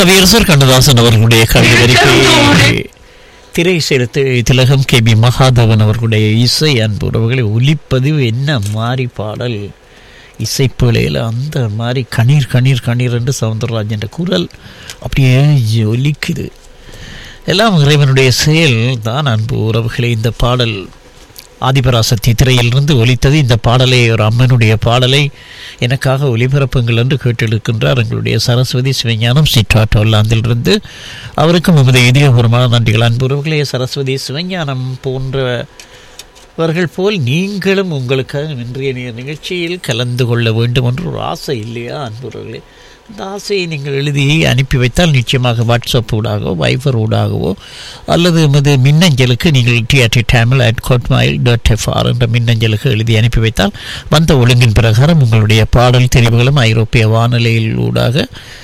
கவியரசர் கண்ணதாசன் அவர்களுடைய கவிதை வரிப்பை திரை செலுத்து திலகம் கே பி மகாதேவன் அவர்களுடைய இசை அன்பு உறவுகளை ஒலிப்பதிவு என்ன மாறி பாடல் இசைப்பிழையில் அந்த மாதிரி கணீர் கணீர் கணீர் என்று சவுந்தரராஜன் குரல் அப்படியே ஒலிக்குது எல்லாம் இறைவனுடைய செயல் தான் அன்பு உறவுகளை இந்த பாடல் ஆதிபராசக்தி திரையிலிருந்து ஒலித்தது இந்த பாடலை ஒரு அம்மனுடைய பாடலை எனக்காக ஒலிபரப்புங்கள் என்று கேட்டிருக்கின்றார் எங்களுடைய சரஸ்வதி சிவஞானம் சிற்றாட் ஹொல்லாந்திலிருந்து அவருக்கும் எமது இதயபூர்வமான நன்றிகள் அன்புறவுகளே சரஸ்வதி சிவஞானம் போன்றவர்கள் போல் நீங்களும் உங்களுக்காக இன்றைய நிகழ்ச்சியில் கலந்து கொள்ள வேண்டும் என்று ஒரு ஆசை இல்லையா அன்புறவுகளே அந்த ஆசையை நீங்கள் எழுதி அனுப்பி வைத்தால் நிச்சயமாக வாட்ஸ்அப் ஊடாகவோ வைபர் ஊடாகவோ அல்லது எமது மின்னஞ்சலுக்கு நீங்கள் டிஆர்டி டேமில் அட் கோட்மாயில் டாட் எஃப்ஆர் என்ற மின்னஞ்சலுக்கு எழுதி அனுப்பி வைத்தால் வந்த ஒழுங்கின் பிரகாரம் உங்களுடைய பாடல் தெரிவுகளும் ஐரோப்பிய வானொலியில் ஊடாக